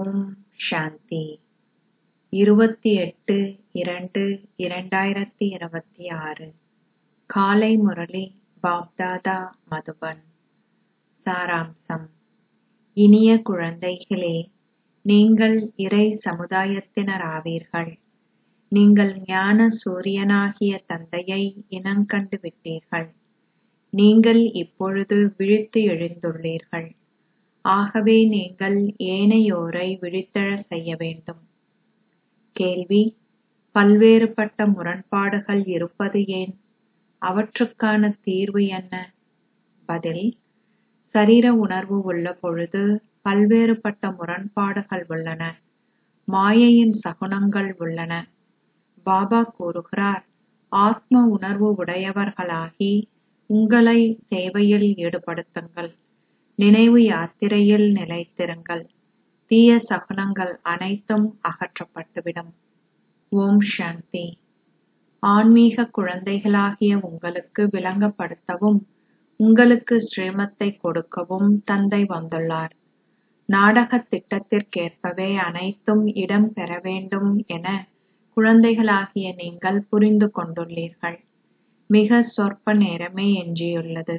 ஓம் சாந்தி இருபத்தி எட்டு இரண்டு இரண்டாயிரத்தி இருபத்தி ஆறு காலை முரளி பாப்தாதா மதுபன் சாராம்சம் இனிய குழந்தைகளே நீங்கள் இறை சமுதாயத்தினராவீர்கள் நீங்கள் ஞான சூரியனாகிய தந்தையை இனங்கண்டு விட்டீர்கள் நீங்கள் இப்பொழுது விழித்து எழுந்துள்ளீர்கள் ஆகவே நீங்கள் ஏனையோரை விழித்தெழச் செய்ய வேண்டும் கேள்வி பல்வேறுபட்ட முரண்பாடுகள் இருப்பது ஏன் அவற்றுக்கான தீர்வு என்ன பதில் சரீர உணர்வு உள்ள பொழுது பல்வேறுபட்ட முரண்பாடுகள் உள்ளன மாயையின் சகுனங்கள் உள்ளன பாபா கூறுகிறார் ஆத்ம உணர்வு உடையவர்களாகி உங்களை சேவையில் ஈடுபடுத்துங்கள் நினைவு யாத்திரையில் நிலைத்திருங்கள் தீய சகுனங்கள் அனைத்தும் அகற்றப்பட்டுவிடும் ஓம் சாந்தி ஆன்மீக குழந்தைகளாகிய உங்களுக்கு விளங்கப்படுத்தவும் உங்களுக்கு ஸ்ரீமத்தை கொடுக்கவும் தந்தை வந்துள்ளார் நாடகத் திட்டத்திற்கேற்பவே அனைத்தும் இடம் பெற வேண்டும் என குழந்தைகளாகிய நீங்கள் புரிந்து கொண்டுள்ளீர்கள் மிக சொற்ப நேரமே எஞ்சியுள்ளது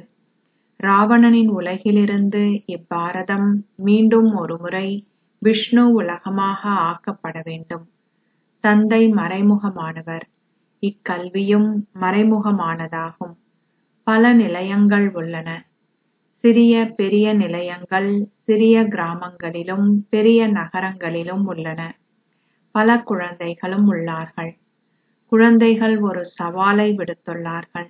ராவணனின் உலகிலிருந்து இப்பாரதம் மீண்டும் ஒருமுறை விஷ்ணு உலகமாக ஆக்கப்பட வேண்டும் தந்தை மறைமுகமானவர் இக்கல்வியும் மறைமுகமானதாகும் பல நிலையங்கள் உள்ளன சிறிய பெரிய நிலையங்கள் சிறிய கிராமங்களிலும் பெரிய நகரங்களிலும் உள்ளன பல குழந்தைகளும் உள்ளார்கள் குழந்தைகள் ஒரு சவாலை விடுத்துள்ளார்கள்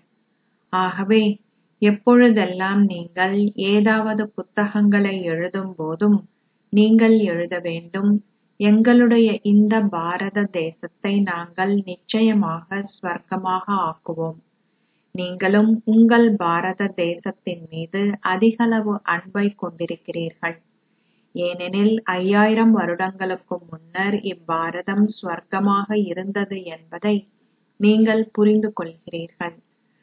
ஆகவே எப்பொழுதெல்லாம் நீங்கள் ஏதாவது புத்தகங்களை எழுதும் போதும் நீங்கள் எழுத வேண்டும் எங்களுடைய இந்த பாரத தேசத்தை நாங்கள் நிச்சயமாக ஸ்வர்க்கமாக ஆக்குவோம் நீங்களும் உங்கள் பாரத தேசத்தின் மீது அதிகளவு அன்பை கொண்டிருக்கிறீர்கள் ஏனெனில் ஐயாயிரம் வருடங்களுக்கு முன்னர் இப்பாரதம் ஸ்வர்க்கமாக இருந்தது என்பதை நீங்கள் புரிந்து கொள்கிறீர்கள்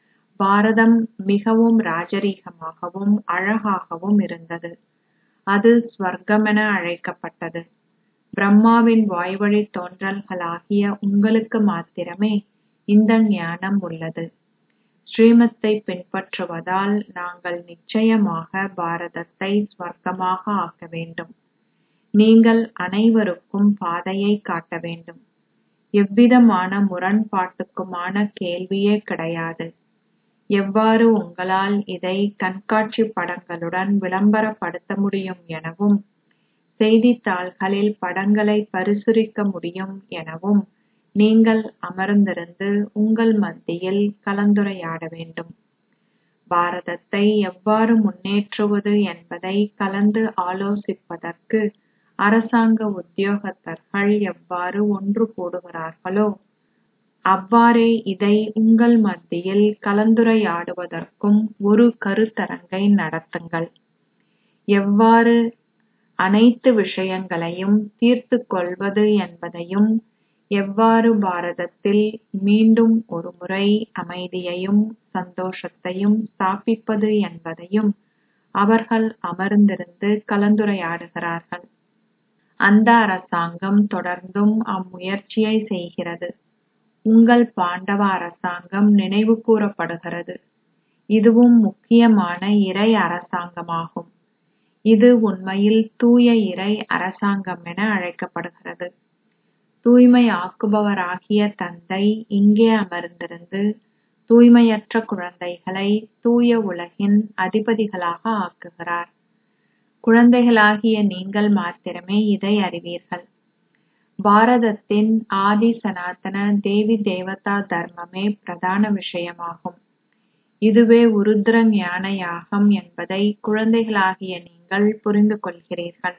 பாரதம் மிகவும் ராஜரீகமாகவும் அழகாகவும் இருந்தது அது ஸ்வர்க்கமென அழைக்கப்பட்டது பிரம்மாவின் வாய்வழி தோன்றல்களாகிய உங்களுக்கு மாத்திரமே இந்த ஞானம் உள்ளது ஸ்ரீமத்தை பின்பற்றுவதால் நாங்கள் நிச்சயமாக பாரதத்தை ஸ்வர்க்கமாக ஆக்க வேண்டும் நீங்கள் அனைவருக்கும் பாதையை காட்ட வேண்டும் எவ்விதமான முரண்பாட்டுக்குமான கேள்வியே கிடையாது எவ்வாறு உங்களால் இதை காட்சி படங்களுடன் விளம்பரப்படுத்த முடியும் எனவும் செய்தித்தாள்களில் படங்களை பரிசுரிக்க முடியும் எனவும் நீங்கள் அமர்ந்திருந்து உங்கள் மத்தியில் கலந்துரையாட வேண்டும் பாரதத்தை எவ்வாறு முன்னேற்றுவது என்பதை கலந்து ஆலோசிப்பதற்கு அரசாங்க உத்தியோகத்தர்கள் எவ்வாறு ஒன்று கூடுகிறார்களோ அவ்வாறே இதை உங்கள் மத்தியில் கலந்துரையாடுவதற்கும் ஒரு கருத்தரங்கை நடத்துங்கள் எவ்வாறு அனைத்து விஷயங்களையும் தீர்த்துக் கொள்வது என்பதையும் எவ்வாறு பாரதத்தில் மீண்டும் ஒருமுறை அமைதியையும் சந்தோஷத்தையும் ஸ்தாபிப்பது என்பதையும் அவர்கள் அமர்ந்திருந்து கலந்துரையாடுகிறார்கள் அந்த அரசாங்கம் தொடர்ந்தும் அம்முயற்சியை செய்கிறது உங்கள் பாண்டவ அரசாங்கம் நினைவு கூறப்படுகிறது இதுவும் முக்கியமான இறை அரசாங்கமாகும் இது உண்மையில் தூய இறை அரசாங்கம் என அழைக்கப்படுகிறது தூய்மை ஆக்குபவராகிய தந்தை இங்கே அமர்ந்திருந்து தூய்மையற்ற குழந்தைகளை தூய உலகின் அதிபதிகளாக ஆக்குகிறார் குழந்தைகளாகிய நீங்கள் மாத்திரமே இதை அறிவீர்கள் பாரதத்தின் ஆதி சனாதன தேவி தேவதா தர்மமே பிரதான விஷயமாகும் இதுவே உருத்ர ஞான யாகம் என்பதை குழந்தைகளாகிய நீங்கள் புரிந்து கொள்கிறீர்கள்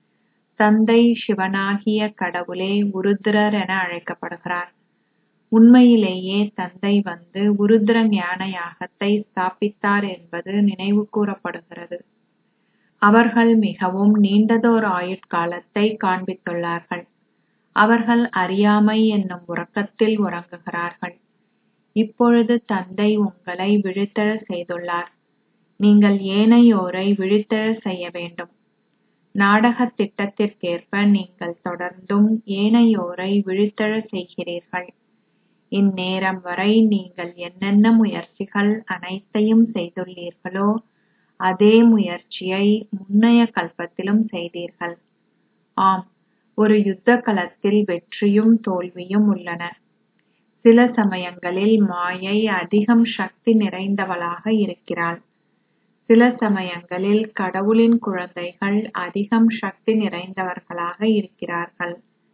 தந்தை சிவனாகிய கடவுளே உருத்திரர் என அழைக்கப்படுகிறார் உண்மையிலேயே தந்தை வந்து உருத்திர ஞான யாகத்தை ஸ்தாபித்தார் என்பது நினைவு கூறப்படுகிறது அவர்கள் மிகவும் நீண்டதோர் ஆயுட்காலத்தை காண்பித்துள்ளார்கள் அவர்கள் அறியாமை என்னும் உறக்கத்தில் உறங்குகிறார்கள் இப்பொழுது தந்தை உங்களை விழித்தெழச் செய்துள்ளார் நீங்கள் ஏனையோரை விழித்தெழச் செய்ய வேண்டும் நாடகத் திட்டத்திற்கேற்ப நீங்கள் தொடர்ந்தும் ஏனையோரை விழித்தெழச் செய்கிறீர்கள் இந்நேரம் வரை நீங்கள் என்னென்ன முயற்சிகள் அனைத்தையும் செய்துள்ளீர்களோ அதே முயற்சியை முன்னைய கல்பத்திலும் செய்தீர்கள் ஆம் ஒரு யுத்த களத்தில் வெற்றியும் தோல்வியும் உள்ளன சில சமயங்களில் மாயை அதிகம் சக்தி நிறைந்தவளாக இருக்கிறாள் சில சமயங்களில் கடவுளின் குழந்தைகள் அதிகம் சக்தி நிறைந்தவர்களாக இருக்கிறார்கள்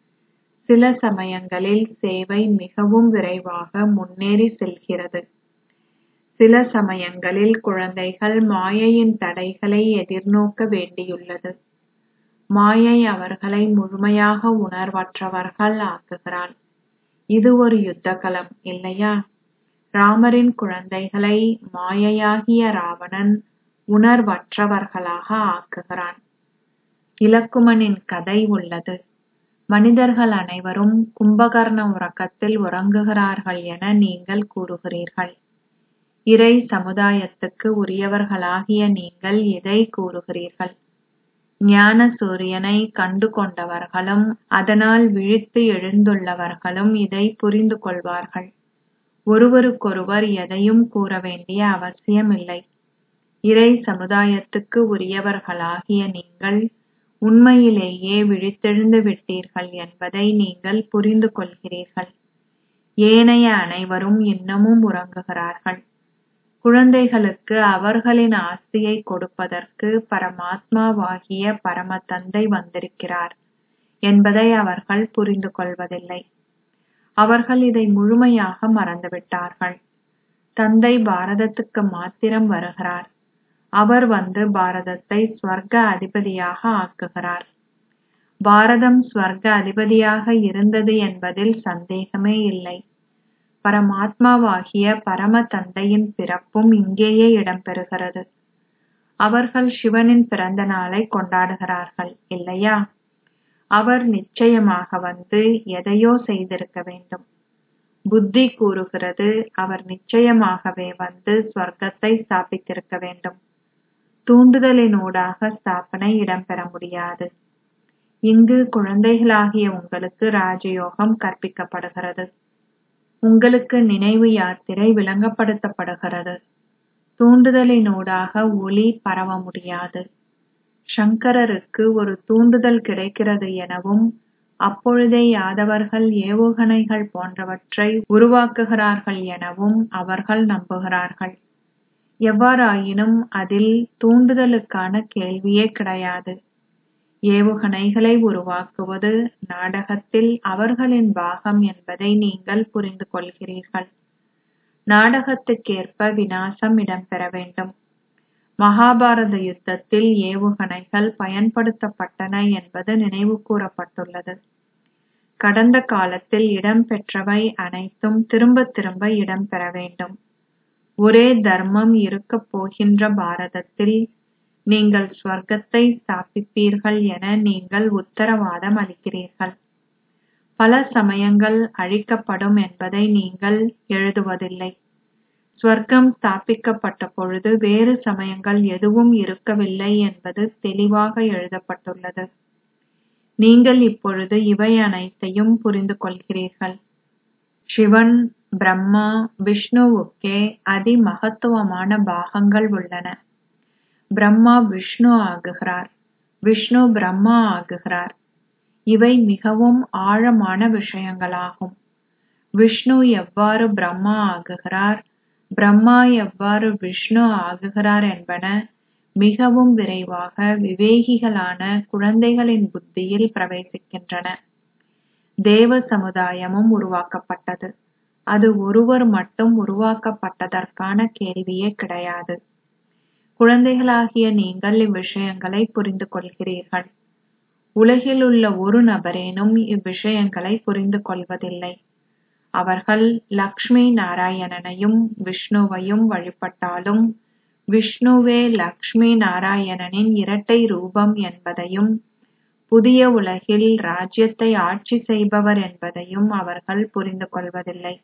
சில சமயங்களில் சேவை மிகவும் விரைவாக முன்னேறி செல்கிறது சில சமயங்களில் குழந்தைகள் மாயையின் தடைகளை எதிர்நோக்க வேண்டியுள்ளது மாயை அவர்களை முழுமையாக உணர்வற்றவர்கள் ஆக்குகிறாள் இது ஒரு யுத்த களம் இல்லையா ராமரின் குழந்தைகளை மாயையாகிய ராவணன் உணர்வற்றவர்களாக ஆக்குகிறான் இலக்குமனின் கதை உள்ளது மனிதர்கள் அனைவரும் கும்பகர்ண உறக்கத்தில் உறங்குகிறார்கள் என நீங்கள் கூறுகிறீர்கள் இறை சமுதாயத்துக்கு உரியவர்களாகிய நீங்கள் இதை கூறுகிறீர்கள் ஞான சூரியனை கண்டு கொண்டவர்களும் அதனால் விழித்து எழுந்துள்ளவர்களும் இதை புரிந்து கொள்வார்கள் ஒருவருக்கொருவர் எதையும் கூற வேண்டிய அவசியமில்லை இறை சமுதாயத்துக்கு உரியவர்களாகிய நீங்கள் உண்மையிலேயே விழித்தெழுந்து விட்டீர்கள் என்பதை நீங்கள் புரிந்து கொள்கிறீர்கள் ஏனைய அனைவரும் இன்னமும் உறங்குகிறார்கள் குழந்தைகளுக்கு அவர்களின் ஆஸ்தியை கொடுப்பதற்கு பரமாத்மாவாகிய பரம தந்தை வந்திருக்கிறார் என்பதை அவர்கள் புரிந்து கொள்வதில்லை அவர்கள் இதை முழுமையாக மறந்துவிட்டார்கள் தந்தை பாரதத்துக்கு மாத்திரம் வருகிறார் அவர் வந்து பாரதத்தை ஸ்வர்க்க அதிபதியாக ஆக்குகிறார் பாரதம் ஸ்வர்க்க அதிபதியாக இருந்தது என்பதில் சந்தேகமே இல்லை பரமாத்மாவாகிய பரம தந்தையின் பிறப்பும் இங்கேயே இடம்பெறுகிறது அவர்கள் சிவனின் பிறந்த நாளை கொண்டாடுகிறார்கள் இல்லையா அவர் நிச்சயமாக வந்து எதையோ செய்திருக்க வேண்டும் புத்தி கூறுகிறது அவர் நிச்சயமாகவே வந்து ஸ்வர்க்கத்தை ஸ்தாபித்திருக்க வேண்டும் தூண்டுதலினூடாக ஸ்தாபனை இடம்பெற முடியாது இங்கு குழந்தைகளாகிய உங்களுக்கு ராஜயோகம் கற்பிக்கப்படுகிறது உங்களுக்கு நினைவு யாத்திரை விளங்கப்படுத்தப்படுகிறது தூண்டுதலினூடாக ஒளி பரவ முடியாது சங்கரருக்கு ஒரு தூண்டுதல் கிடைக்கிறது எனவும் அப்பொழுதே யாதவர்கள் ஏவுகணைகள் போன்றவற்றை உருவாக்குகிறார்கள் எனவும் அவர்கள் நம்புகிறார்கள் எவ்வாறாயினும் அதில் தூண்டுதலுக்கான கேள்வியே கிடையாது ஏவுகணைகளை உருவாக்குவது நாடகத்தில் அவர்களின் பாகம் என்பதை நீங்கள் புரிந்து கொள்கிறீர்கள் நாடகத்துக்கேற்ப விநாசம் இடம்பெற வேண்டும் மகாபாரத யுத்தத்தில் ஏவுகணைகள் பயன்படுத்தப்பட்டன என்பது நினைவு கூறப்பட்டுள்ளது கடந்த காலத்தில் இடம்பெற்றவை அனைத்தும் திரும்ப திரும்ப இடம்பெற வேண்டும் ஒரே தர்மம் இருக்கப் போகின்ற பாரதத்தில் நீங்கள் ஸ்வர்க்கத்தை ஸ்தாபிப்பீர்கள் என நீங்கள் உத்தரவாதம் அளிக்கிறீர்கள் பல சமயங்கள் அழிக்கப்படும் என்பதை நீங்கள் எழுதுவதில்லை ஸ்வர்க்கம் ஸ்தாபிக்கப்பட்ட பொழுது வேறு சமயங்கள் எதுவும் இருக்கவில்லை என்பது தெளிவாக எழுதப்பட்டுள்ளது நீங்கள் இப்பொழுது இவை அனைத்தையும் புரிந்து கொள்கிறீர்கள் சிவன் பிரம்மா விஷ்ணுவுக்கே அதி மகத்துவமான பாகங்கள் உள்ளன பிரம்மா விஷ்ணு ஆகுகிறார் விஷ்ணு பிரம்மா ஆகுகிறார் இவை மிகவும் ஆழமான விஷயங்களாகும் விஷ்ணு எவ்வாறு பிரம்மா ஆகுகிறார் பிரம்மா எவ்வாறு விஷ்ணு ஆகுகிறார் என்பன மிகவும் விரைவாக விவேகிகளான குழந்தைகளின் புத்தியில் பிரவேசிக்கின்றன தேவ சமுதாயமும் உருவாக்கப்பட்டது அது ஒருவர் மட்டும் உருவாக்கப்பட்டதற்கான கேள்வியே கிடையாது குழந்தைகளாகிய நீங்கள் இவ்விஷயங்களை புரிந்து கொள்கிறீர்கள் உலகில் உள்ள ஒரு நபரேனும் இவ்விஷயங்களை புரிந்து கொள்வதில்லை அவர்கள் லக்ஷ்மி நாராயணனையும் விஷ்ணுவையும் வழிபட்டாலும் விஷ்ணுவே லக்ஷ்மி நாராயணனின் இரட்டை ரூபம் என்பதையும் புதிய உலகில் ராஜ்யத்தை ஆட்சி செய்பவர் என்பதையும் அவர்கள் புரிந்து கொள்வதில்லை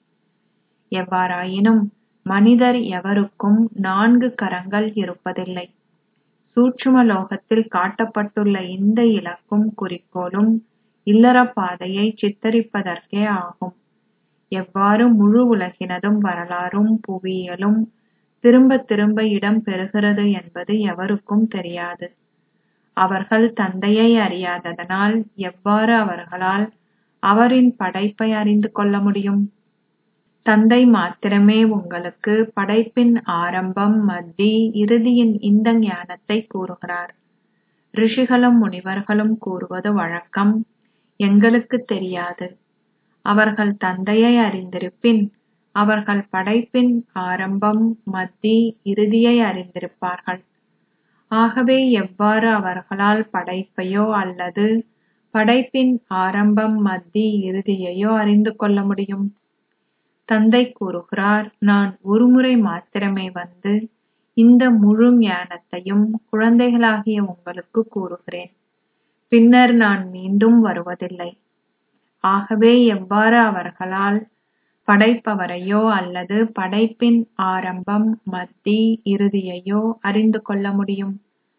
எவ்வாறாயினும் மனிதர் எவருக்கும் நான்கு கரங்கள் இருப்பதில்லை சூட்சும லோகத்தில் காட்டப்பட்டுள்ள இந்த இலக்கும் குறிக்கோளும் இல்லற பாதையை சித்தரிப்பதற்கே ஆகும் எவ்வாறு முழு உலகினதும் வரலாறும் புவியியலும் திரும்ப திரும்ப இடம் பெறுகிறது என்பது எவருக்கும் தெரியாது அவர்கள் தந்தையை அறியாததனால் எவ்வாறு அவர்களால் அவரின் படைப்பை அறிந்து கொள்ள முடியும் தந்தை மாத்திரமே உங்களுக்கு படைப்பின் ஆரம்பம் மத்தி இறுதியின் இந்த ஞானத்தை கூறுகிறார் ரிஷிகளும் முனிவர்களும் கூறுவது வழக்கம் எங்களுக்கு தெரியாது அவர்கள் தந்தையை அறிந்திருப்பின் அவர்கள் படைப்பின் ஆரம்பம் மத்தி இறுதியை அறிந்திருப்பார்கள் ஆகவே எவ்வாறு அவர்களால் படைப்பையோ அல்லது படைப்பின் ஆரம்பம் மத்தி இறுதியையோ அறிந்து கொள்ள முடியும் தந்தை கூறுகிறார் நான் ஒருமுறை மாத்திரமே வந்து இந்த முழு ஞானத்தையும் குழந்தைகளாகிய உங்களுக்கு கூறுகிறேன் பின்னர் நான் மீண்டும் வருவதில்லை ஆகவே எவ்வாறு அவர்களால் படைப்பவரையோ அல்லது படைப்பின் ஆரம்பம் மத்தி இறுதியையோ அறிந்து கொள்ள முடியும்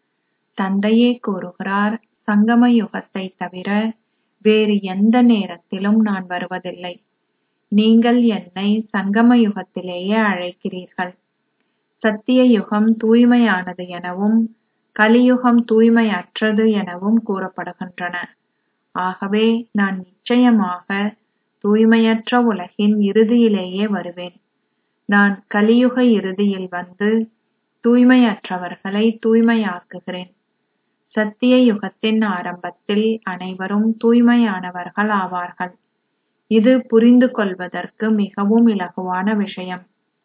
தந்தையே கூறுகிறார் சங்கம யுகத்தை தவிர வேறு எந்த நேரத்திலும் நான் வருவதில்லை நீங்கள் என்னை சங்கம யுகத்திலேயே அழைக்கிறீர்கள் சத்திய யுகம் தூய்மையானது எனவும் கலியுகம் தூய்மையற்றது எனவும் கூறப்படுகின்றன ஆகவே நான் நிச்சயமாக தூய்மையற்ற உலகின் இறுதியிலேயே வருவேன் நான் கலியுக இறுதியில் வந்து தூய்மையற்றவர்களை தூய்மையாக்குகிறேன் சத்திய யுகத்தின் ஆரம்பத்தில் அனைவரும் தூய்மையானவர்கள் ஆவார்கள் இது புரிந்து கொள்வதற்கு மிகவும் இலகுவான விஷயம்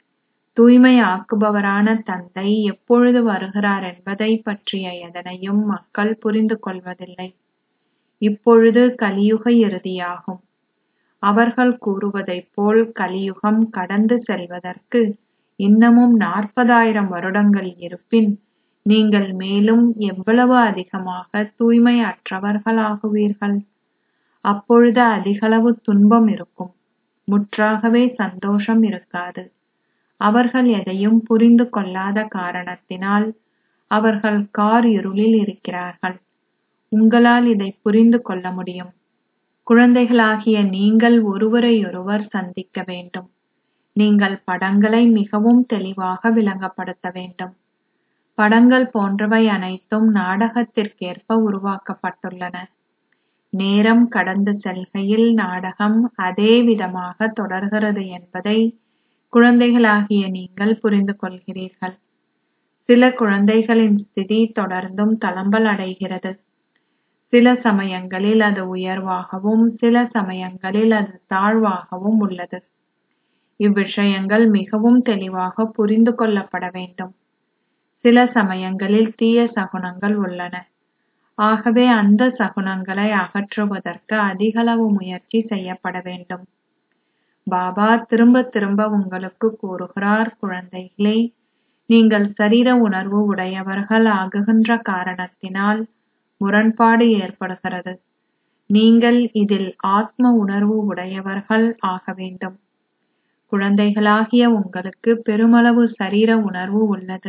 தூய்மையாக்குபவரான தந்தை எப்பொழுது வருகிறார் என்பதை பற்றிய எதனையும் மக்கள் புரிந்து கொள்வதில்லை இப்பொழுது கலியுக இறுதியாகும் அவர்கள் கூறுவதைப் போல் கலியுகம் கடந்து செல்வதற்கு இன்னமும் நாற்பதாயிரம் வருடங்கள் இருப்பின் நீங்கள் மேலும் எவ்வளவு அதிகமாக தூய்மை அற்றவர்களாகுவீர்கள் அப்பொழுது அதிகளவு துன்பம் இருக்கும் முற்றாகவே சந்தோஷம் இருக்காது அவர்கள் எதையும் புரிந்து கொள்ளாத காரணத்தினால் அவர்கள் கார் இருளில் இருக்கிறார்கள் உங்களால் இதை புரிந்து கொள்ள முடியும் குழந்தைகளாகிய நீங்கள் ஒருவரையொருவர் சந்திக்க வேண்டும் நீங்கள் படங்களை மிகவும் தெளிவாக விளங்கப்படுத்த வேண்டும் படங்கள் போன்றவை அனைத்தும் நாடகத்திற்கேற்ப உருவாக்கப்பட்டுள்ளன நேரம் கடந்து செல்கையில் நாடகம் அதே விதமாக தொடர்கிறது என்பதை குழந்தைகளாகிய நீங்கள் புரிந்து கொள்கிறீர்கள் சில குழந்தைகளின் ஸ்திதி தொடர்ந்தும் தளம்பல் அடைகிறது சில சமயங்களில் அது உயர்வாகவும் சில சமயங்களில் அது தாழ்வாகவும் உள்ளது இவ்விஷயங்கள் மிகவும் தெளிவாக புரிந்து கொள்ளப்பட வேண்டும் சில சமயங்களில் தீய சகுனங்கள் உள்ளன ஆகவே அந்த சகுனங்களை அகற்றுவதற்கு அதிகளவு முயற்சி செய்யப்பட வேண்டும் பாபா திரும்ப திரும்ப உங்களுக்கு கூறுகிறார் குழந்தைகளே நீங்கள் சரீர உணர்வு உடையவர்கள் ஆகுகின்ற காரணத்தினால் முரண்பாடு ஏற்படுகிறது நீங்கள் இதில் ஆத்ம உணர்வு உடையவர்கள் ஆக வேண்டும் குழந்தைகளாகிய உங்களுக்கு பெருமளவு சரீர உணர்வு உள்ளது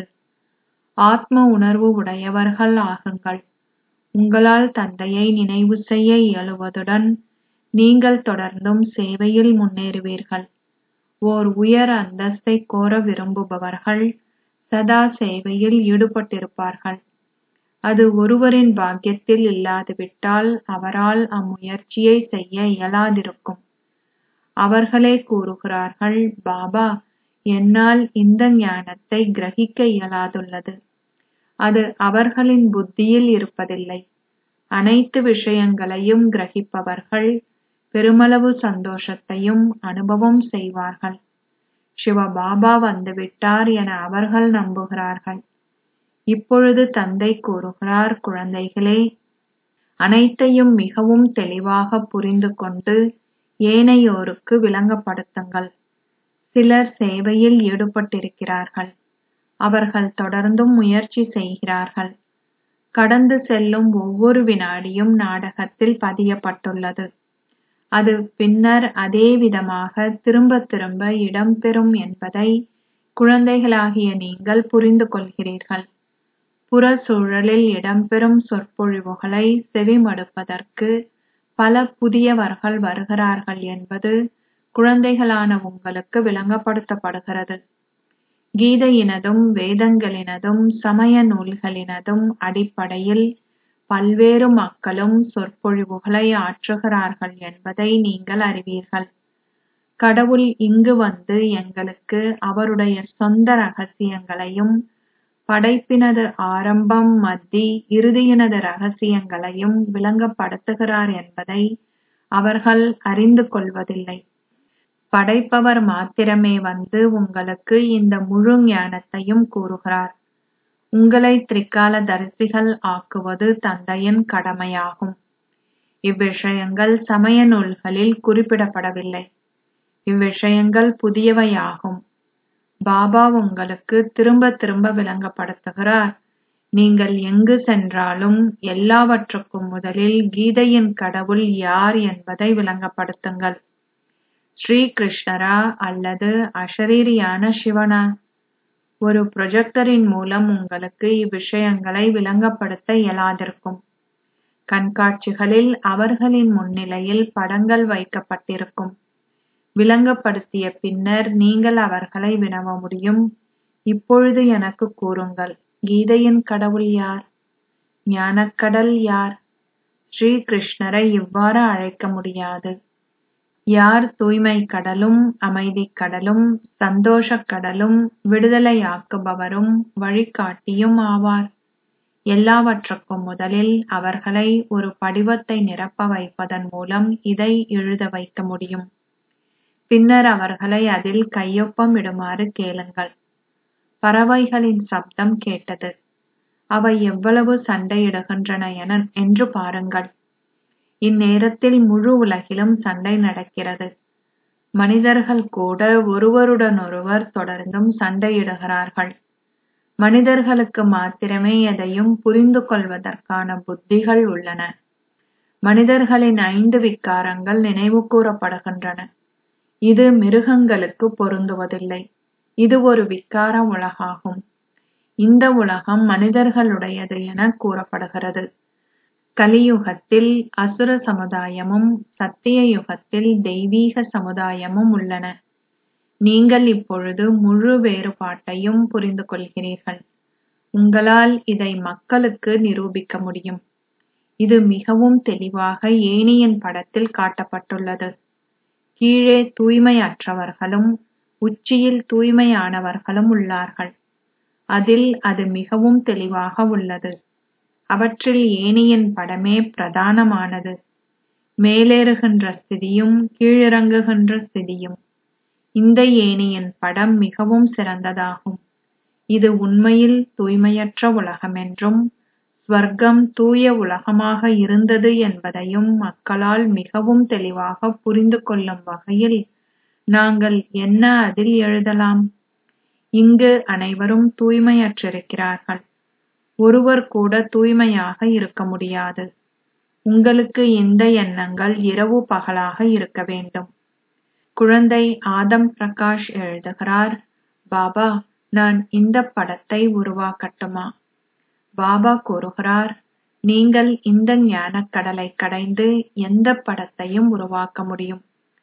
ஆத்ம உணர்வு உடையவர்கள் ஆகுங்கள் உங்களால் தந்தையை நினைவு செய்ய இயலுவதுடன் நீங்கள் தொடர்ந்தும் சேவையில் முன்னேறுவீர்கள் ஓர் உயர் அந்தஸ்தை கோர விரும்புபவர்கள் சதா சேவையில் ஈடுபட்டிருப்பார்கள் அது ஒருவரின் பாக்கியத்தில் இல்லாதுவிட்டால் அவரால் அம்முயற்சியை செய்ய இயலாதிருக்கும் அவர்களே கூறுகிறார்கள் பாபா என்னால் இந்த ஞானத்தை கிரகிக்க இயலாதுள்ளது அது அவர்களின் புத்தியில் இருப்பதில்லை அனைத்து விஷயங்களையும் கிரகிப்பவர்கள் பெருமளவு சந்தோஷத்தையும் அனுபவம் செய்வார்கள் சிவபாபா வந்துவிட்டார் என அவர்கள் நம்புகிறார்கள் இப்பொழுது தந்தை கூறுகிறார் குழந்தைகளே அனைத்தையும் மிகவும் தெளிவாக புரிந்து கொண்டு ஏனையோருக்கு விளங்கப்படுத்துங்கள் சிலர் சேவையில் ஈடுபட்டிருக்கிறார்கள் அவர்கள் தொடர்ந்தும் முயற்சி செய்கிறார்கள் கடந்து செல்லும் ஒவ்வொரு வினாடியும் நாடகத்தில் பதியப்பட்டுள்ளது அது பின்னர் அதே விதமாக திரும்ப திரும்ப இடம்பெறும் என்பதை குழந்தைகளாகிய நீங்கள் புரிந்து கொள்கிறீர்கள் புற சூழலில் இடம்பெறும் சொற்பொழிவுகளை செவிமடுப்பதற்கு பல புதியவர்கள் வருகிறார்கள் என்பது குழந்தைகளான உங்களுக்கு விளங்கப்படுத்தப்படுகிறது கீதையினதும் வேதங்களினதும் சமய நூல்களினதும் அடிப்படையில் பல்வேறு மக்களும் சொற்பொழிவுகளை ஆற்றுகிறார்கள் என்பதை நீங்கள் அறிவீர்கள் கடவுள் இங்கு வந்து எங்களுக்கு அவருடைய சொந்த ரகசியங்களையும் படைப்பினது ஆரம்பம் மத்தி இறுதியினது ரகசியங்களையும் விளங்கப்படுத்துகிறார் என்பதை அவர்கள் அறிந்து கொள்வதில்லை படைப்பவர் மாத்திரமே வந்து உங்களுக்கு இந்த முழு ஞானத்தையும் கூறுகிறார் உங்களை திரிகால தரிசிகள் ஆக்குவது தந்தையின் கடமையாகும் இவ்விஷயங்கள் சமய நூல்களில் குறிப்பிடப்படவில்லை இவ்விஷயங்கள் புதியவையாகும் பாபா உங்களுக்கு திரும்ப திரும்ப விளங்கப்படுத்துகிறார் நீங்கள் எங்கு சென்றாலும் எல்லாவற்றுக்கும் முதலில் கீதையின் கடவுள் யார் என்பதை விளங்கப்படுத்துங்கள் ஸ்ரீ கிருஷ்ணரா அல்லது அஷரீரியான சிவனா ஒரு ப்ரொஜெக்டரின் மூலம் உங்களுக்கு இவ்விஷயங்களை விளங்கப்படுத்த இயலாதிருக்கும் கண்காட்சிகளில் அவர்களின் முன்னிலையில் படங்கள் வைக்கப்பட்டிருக்கும் விளங்கப்படுத்திய பின்னர் நீங்கள் அவர்களை வினவ முடியும் இப்பொழுது எனக்கு கூறுங்கள் கீதையின் கடவுள் யார் ஞானக்கடல் யார் ஸ்ரீ கிருஷ்ணரை இவ்வாறு அழைக்க முடியாது யார் தூய்மை கடலும் அமைதி கடலும் சந்தோஷக் கடலும் விடுதலையாக்குபவரும் வழிகாட்டியும் ஆவார் எல்லாவற்றுக்கும் முதலில் அவர்களை ஒரு படிவத்தை நிரப்ப வைப்பதன் மூலம் இதை எழுத வைக்க முடியும் பின்னர் அவர்களை அதில் கையொப்பம் இடுமாறு கேளுங்கள் பறவைகளின் சப்தம் கேட்டது அவை எவ்வளவு சண்டையிடுகின்றன என என்று பாருங்கள் இந்நேரத்தில் முழு உலகிலும் சண்டை நடக்கிறது மனிதர்கள் கூட ஒருவருடனொருவர் தொடர்ந்தும் சண்டையிடுகிறார்கள் மனிதர்களுக்கு மாத்திரமே எதையும் புரிந்து கொள்வதற்கான புத்திகள் உள்ளன மனிதர்களின் ஐந்து விக்காரங்கள் நினைவு கூறப்படுகின்றன இது மிருகங்களுக்கு பொருந்துவதில்லை இது ஒரு விக்கார உலகாகும் இந்த உலகம் மனிதர்களுடையது என கூறப்படுகிறது கலியுகத்தில் அசுர சமுதாயமும் சத்திய யுகத்தில் தெய்வீக சமுதாயமும் உள்ளன நீங்கள் இப்பொழுது முழு வேறுபாட்டையும் புரிந்து கொள்கிறீர்கள் உங்களால் இதை மக்களுக்கு நிரூபிக்க முடியும் இது மிகவும் தெளிவாக ஏணியின் படத்தில் காட்டப்பட்டுள்ளது கீழே தூய்மையற்றவர்களும் உச்சியில் தூய்மையானவர்களும் உள்ளார்கள் அதில் அது மிகவும் தெளிவாக உள்ளது அவற்றில் ஏணியின் படமே பிரதானமானது மேலேறுகின்ற ஸ்திதியும் கீழிறங்குகின்ற ஸ்திதியும் இந்த ஏணியின் படம் மிகவும் சிறந்ததாகும் இது உண்மையில் தூய்மையற்ற உலகம் என்றும் ஸ்வர்க்கம் தூய உலகமாக இருந்தது என்பதையும் மக்களால் மிகவும் தெளிவாக புரிந்து கொள்ளும் வகையில் நாங்கள் என்ன அதில் எழுதலாம் இங்கு அனைவரும் தூய்மையற்றிருக்கிறார்கள் ஒருவர் கூட தூய்மையாக இருக்க முடியாது உங்களுக்கு இந்த எண்ணங்கள் இரவு பகலாக இருக்க வேண்டும் குழந்தை ஆதம் பிரகாஷ் எழுதுகிறார் பாபா நான் இந்த படத்தை உருவாக்கட்டுமா பாபா கூறுகிறார் நீங்கள் இந்த ஞானக் கடலை கடைந்து எந்த படத்தையும் உருவாக்க முடியும்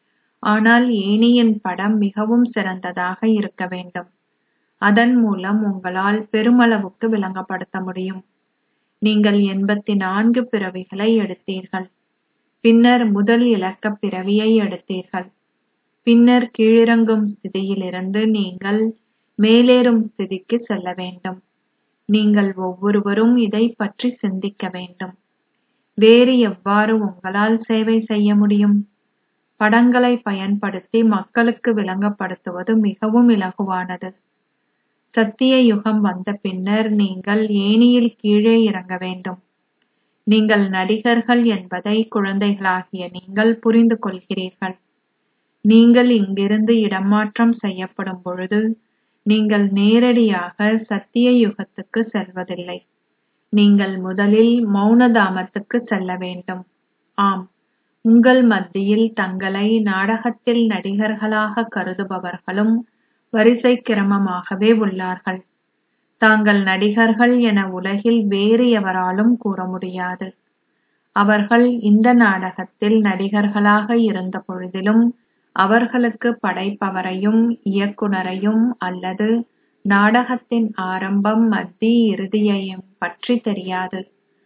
ஆனால் ஏணியின் படம் மிகவும் சிறந்ததாக இருக்க வேண்டும் அதன் மூலம் உங்களால் பெருமளவுக்கு விளங்கப்படுத்த முடியும் நீங்கள் எண்பத்தி நான்கு பிறவிகளை எடுத்தீர்கள் பின்னர் முதல் இலக்க பிறவியை எடுத்தீர்கள் பின்னர் கீழிறங்கும் ஸ்திதியிலிருந்து நீங்கள் மேலேறும் ஸ்திதிக்கு செல்ல வேண்டும் நீங்கள் ஒவ்வொருவரும் இதை பற்றி சிந்திக்க வேண்டும் வேறு எவ்வாறு உங்களால் சேவை செய்ய முடியும் படங்களை பயன்படுத்தி மக்களுக்கு விளங்கப்படுத்துவது மிகவும் இலகுவானது சத்திய யுகம் வந்த பின்னர் நீங்கள் ஏணியில் கீழே இறங்க வேண்டும் நீங்கள் நடிகர்கள் என்பதை குழந்தைகளாகிய நீங்கள் புரிந்து கொள்கிறீர்கள் நீங்கள் இங்கிருந்து இடமாற்றம் செய்யப்படும் பொழுது நீங்கள் நேரடியாக சத்திய யுகத்துக்கு செல்வதில்லை நீங்கள் முதலில் மௌனதாமத்துக்கு செல்ல வேண்டும் ஆம் உங்கள் மத்தியில் தங்களை நாடகத்தில் நடிகர்களாக கருதுபவர்களும் வரிசை கிரமமாகவே உள்ளார்கள் தாங்கள் நடிகர்கள் என உலகில் வேறு எவராலும் கூற முடியாது அவர்கள் இந்த நாடகத்தில் நடிகர்களாக இருந்த பொழுதிலும் அவர்களுக்கு படைப்பவரையும் இயக்குனரையும் அல்லது நாடகத்தின் ஆரம்பம் மத்தி இறுதியையும் பற்றி தெரியாது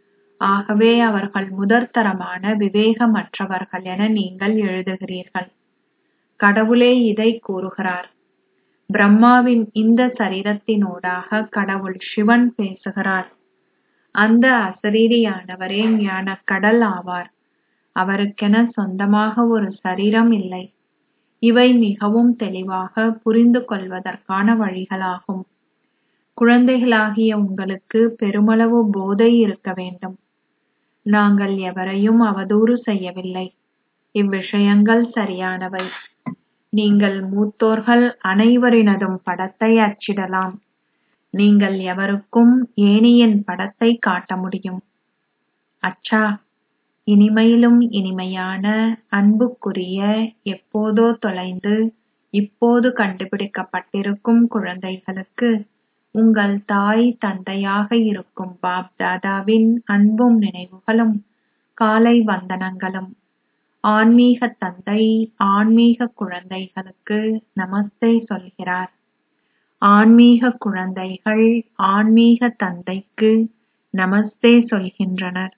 ஆகவே அவர்கள் முதற்தரமான விவேகமற்றவர்கள் என நீங்கள் எழுதுகிறீர்கள் கடவுளே இதை கூறுகிறார் பிரம்மாவின் இந்த சரீரத்தினூடாக கடவுள் சிவன் பேசுகிறார் அந்த அசரீரியானவரே ஞானக் கடல் ஆவார் அவருக்கென சொந்தமாக ஒரு சரீரம் இல்லை இவை மிகவும் தெளிவாக புரிந்து கொள்வதற்கான வழிகளாகும் குழந்தைகளாகிய உங்களுக்கு பெருமளவு போதை இருக்க வேண்டும் நாங்கள் எவரையும் அவதூறு செய்யவில்லை இவ்விஷயங்கள் சரியானவை நீங்கள் மூத்தோர்கள் அனைவரினதும் படத்தை அச்சிடலாம் நீங்கள் எவருக்கும் ஏனியின் படத்தை காட்ட முடியும் அச்சா இனிமையிலும் இனிமையான அன்புக்குரிய எப்போதோ தொலைந்து இப்போது கண்டுபிடிக்கப்பட்டிருக்கும் குழந்தைகளுக்கு உங்கள் தாய் தந்தையாக இருக்கும் பாப் தாதாவின் அன்பும் நினைவுகளும் காலை வந்தனங்களும் ஆன்மீக தந்தை ஆன்மீக குழந்தைகளுக்கு நமஸ்தே சொல்கிறார் ஆன்மீக குழந்தைகள் ஆன்மீக தந்தைக்கு நமஸ்தே சொல்கின்றனர்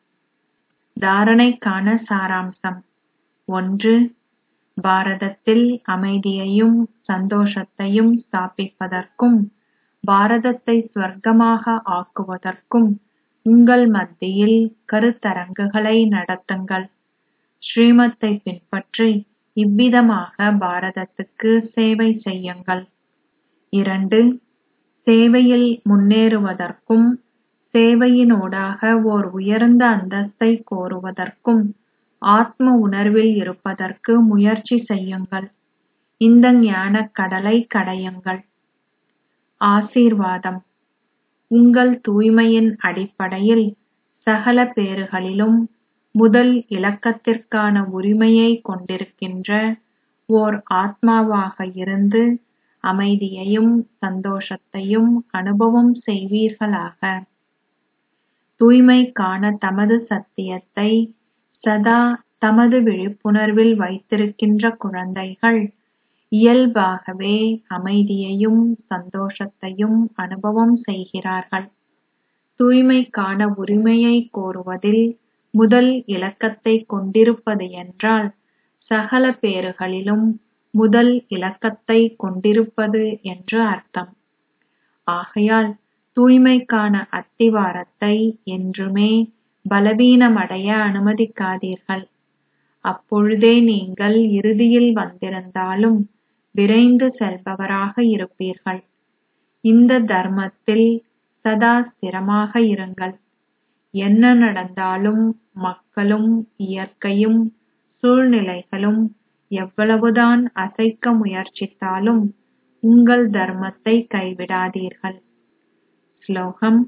தாரணைக்கான சாராம்சம் ஒன்று பாரதத்தில் அமைதியையும் சந்தோஷத்தையும் ஸ்தாபிப்பதற்கும் பாரதத்தை ஸ்வர்க்கமாக ஆக்குவதற்கும் உங்கள் மத்தியில் கருத்தரங்குகளை நடத்துங்கள் ஸ்ரீமத்தை பின்பற்றி இவ்விதமாக பாரதத்துக்கு சேவை செய்யுங்கள் இரண்டு சேவையில் முன்னேறுவதற்கும் சேவையினூடாக ஓர் உயர்ந்த அந்தஸ்தை கோருவதற்கும் ஆத்ம உணர்வில் இருப்பதற்கு முயற்சி செய்யுங்கள் இந்த ஞானக் கடலை கடையுங்கள் ஆசீர்வாதம் உங்கள் தூய்மையின் அடிப்படையில் சகல பேறுகளிலும் முதல் இலக்கத்திற்கான உரிமையை கொண்டிருக்கின்ற ஓர் ஆத்மாவாக இருந்து அமைதியையும் சந்தோஷத்தையும் அனுபவம் செய்வீர்களாக தூய்மைக்கான தமது சத்தியத்தை சதா தமது விழிப்புணர்வில் வைத்திருக்கின்ற குழந்தைகள் இயல்பாகவே அமைதியையும் சந்தோஷத்தையும் அனுபவம் செய்கிறார்கள் தூய்மைக்கான உரிமையை கோருவதில் முதல் இலக்கத்தை கொண்டிருப்பது என்றால் சகல பேறுகளிலும் முதல் இலக்கத்தை கொண்டிருப்பது என்று அர்த்தம் ஆகையால் தூய்மைக்கான அத்திவாரத்தை என்றுமே பலவீனமடைய அனுமதிக்காதீர்கள் அப்பொழுதே நீங்கள் இறுதியில் வந்திருந்தாலும் விரைந்து செல்பவராக இருப்பீர்கள் இந்த தர்மத்தில் சதா ஸ்திரமாக இருங்கள் என்ன நடந்தாலும் மக்களும் இயற்கையும் சூழ்நிலைகளும் எவ்வளவுதான் அசைக்க முயற்சித்தாலும் உங்கள் தர்மத்தை கைவிடாதீர்கள் ஸ்லோகம்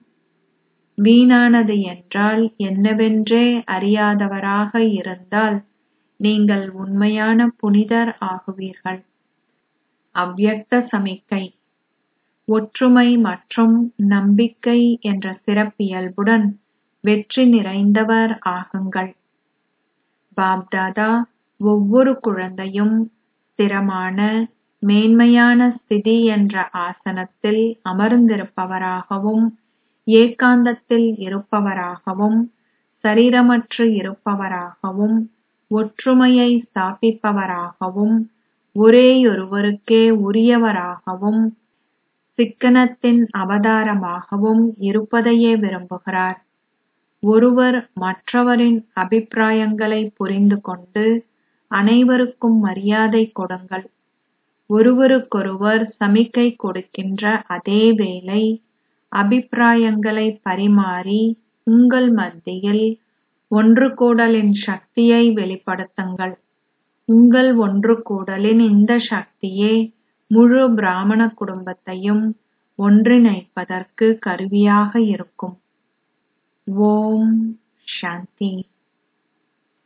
வீணானது என்றால் என்னவென்றே அறியாதவராக இருந்தால் நீங்கள் உண்மையான புனிதர் ஆகுவீர்கள் அவ்யக்த சமிக்கை ஒற்றுமை மற்றும் நம்பிக்கை என்ற சிறப்பியல்புடன் வெற்றி நிறைந்தவர் ஆகுங்கள் பாப்தாதா ஒவ்வொரு குழந்தையும் ஸ்திரமான மேன்மையான ஸ்திதி என்ற ஆசனத்தில் அமர்ந்திருப்பவராகவும் ஏகாந்தத்தில் இருப்பவராகவும் சரீரமற்று இருப்பவராகவும் ஒற்றுமையை ஸ்தாபிப்பவராகவும் ஒரேயொருவருக்கே உரியவராகவும் சிக்கனத்தின் அவதாரமாகவும் இருப்பதையே விரும்புகிறார் ஒருவர் மற்றவரின் அபிப்பிராயங்களை புரிந்து கொண்டு அனைவருக்கும் மரியாதை கொடுங்கள் ஒருவருக்கொருவர் சமிக்கை கொடுக்கின்ற அதே வேளை அபிப்பிராயங்களை பரிமாறி உங்கள் மத்தியில் ஒன்று கூடலின் சக்தியை வெளிப்படுத்துங்கள் உங்கள் ஒன்று கூடலின் இந்த சக்தியே முழு பிராமண குடும்பத்தையும் ஒன்றிணைப்பதற்கு கருவியாக இருக்கும் ஓம் சாந்தி